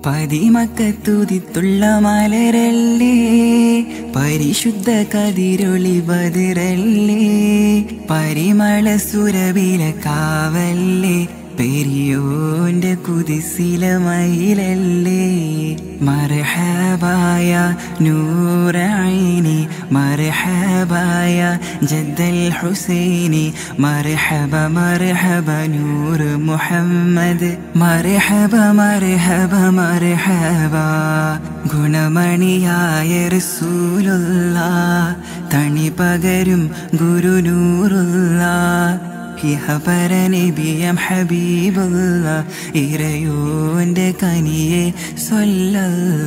പതിമക്കത്തുതിത്തുള്ള മലരല്ലേ പരിശുദ്ധ കതിരൊളി ബതിരല്ലേ പരിമള സുരവില കാവല്ലേ പെരിയോന്റെ കുതിസില മയിലല്ലേ മർഹബായ നൂറൈനി മർഹബായ ജദ്ദൽ ഹുസൈനി മർഹബ മർഹബ നൂർ മുഹമ്മദ് മർഹബ മർഹബ മർഹബ ഗുണമണിയായ റസൂലുള്ള തണി പകരും ഗുരുനൂറുള്ള ഇഹപരനബിയം ഹബീബുള്ള ഇറയോന്റെ കനിയെ സൊല്ലല്ല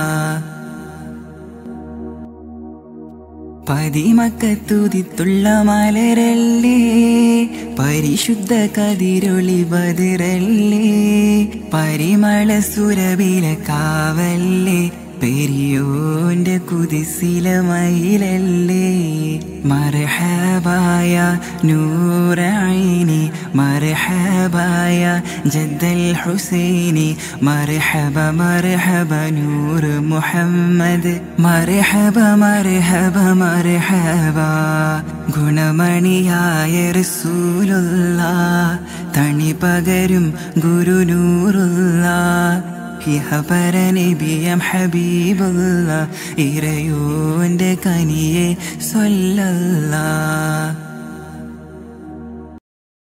പതിമക്കത്തുതിത്തുള്ള മലരല്ലേ പരിശുദ്ധ കതിരൊളി ബതിരല്ലേ പരിമള സുരവില കാവല്ലേ പെരിയോന്റെ കുതിസില മയിലല്ലേ മർഹബായ നൂറൈനി മർഹബായ ജദ്ദൽ ഹുസൈനി മർഹബ മർഹബ നൂർ മുഹമ്മദ് മർഹബ മർഹബ മർഹബ ഗുണമണിയായ റസൂലുള്ള തണി പകരും ഗുരുനൂറുള്ള ഇഹപരനബിയം ഹബീബുള്ള ഇറയോന്റെ കനിയെ സൊല്ലല്ല